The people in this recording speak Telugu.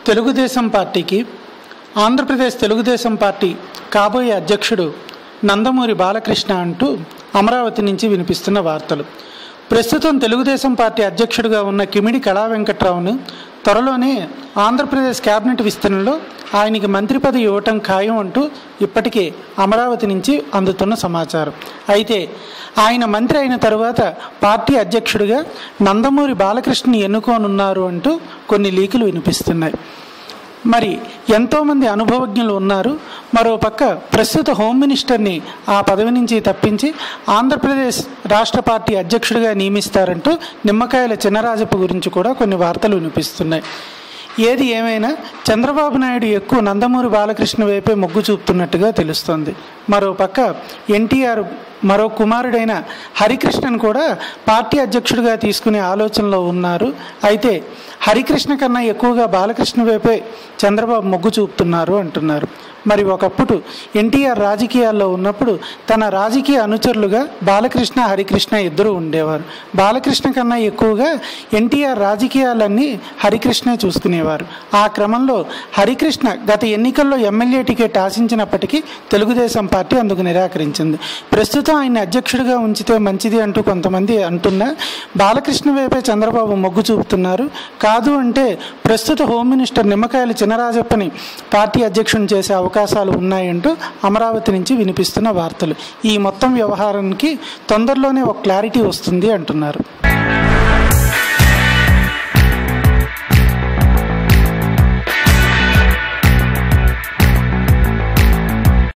తెలుగుదేశం పార్టీకి ఆంధ్రప్రదేశ్ తెలుగుదేశం పార్టీ కాబోయే అధ్యక్షుడు నందమూరి బాలకృష్ణ అంటూ అమరావతి నుంచి వినిపిస్తున్న వార్తలు ప్రస్తుతం తెలుగుదేశం పార్టీ అధ్యక్షుడిగా ఉన్న కిమిడి కళా వెంకట్రావును త్వరలోనే ఆంధ్రప్రదేశ్ కేబినెట్ విస్తరణలో ఆయనకి మంత్రి పదవి ఇవ్వటం ఖాయం అంటూ ఇప్పటికే అమరావతి నుంచి అందుతున్న సమాచారం అయితే ఆయన మంత్రి అయిన తరువాత పార్టీ అధ్యక్షుడిగా నందమూరి బాలకృష్ణని ఎన్నుకోనున్నారు అంటూ కొన్ని లీకులు వినిపిస్తున్నాయి మరి ఎంతోమంది అనుభవజ్ఞులు ఉన్నారు మరో పక్క ప్రస్తుత హోమ్ మినిస్టర్ని ఆ పదవి నుంచి తప్పించి ఆంధ్రప్రదేశ్ రాష్ట్ర పార్టీ అధ్యక్షుడిగా నియమిస్తారంటూ నిమ్మకాయల చిన్నరాజప్ప గురించి కూడా కొన్ని వార్తలు వినిపిస్తున్నాయి ఏది ఏమైనా చంద్రబాబు నాయుడు ఎక్కువ నందమూరి బాలకృష్ణ వైపే మొగ్గు చూపుతున్నట్టుగా తెలుస్తోంది మరో పక్క ఎన్టీఆర్ మరో కుమారుడైన హరికృష్ణన్ కూడా పార్టీ అధ్యక్షుడిగా తీసుకునే ఆలోచనలో ఉన్నారు అయితే హరికృష్ణ కన్నా ఎక్కువగా బాలకృష్ణ వైపే చంద్రబాబు మొగ్గు చూపుతున్నారు అంటున్నారు మరి ఒకప్పుడు ఎన్టీఆర్ రాజకీయాల్లో ఉన్నప్పుడు తన రాజకీయ అనుచరులుగా బాలకృష్ణ హరికృష్ణ ఇద్దరు ఉండేవారు బాలకృష్ణ కన్నా ఎక్కువగా ఎన్టీఆర్ రాజకీయాలన్నీ హరికృష్ణే చూసుకునేవారు ఆ క్రమంలో హరికృష్ణ గత ఎన్నికల్లో ఎమ్మెల్యే టికెట్ ఆశించినప్పటికీ తెలుగుదేశం పార్టీ అందుకు నిరాకరించింది ప్రస్తుతం ఆయన అధ్యక్షుడిగా ఉంచితే మంచిది అంటూ కొంతమంది అంటున్నా బాలకృష్ణ వైపే చంద్రబాబు మొగ్గు చూపుతున్నారు కాదు అంటే ప్రస్తుత హోమ్ మినిస్టర్ నిమ్మకాయల చినరాజప్పని పార్టీ అధ్యక్షుని చేసే అవకాశాలు ఉన్నాయంటూ అమరావతి నుంచి వినిపిస్తున్న వార్తలు ఈ మొత్తం వ్యవహారానికి తొందరలోనే ఒక క్లారిటీ వస్తుంది అంటున్నారు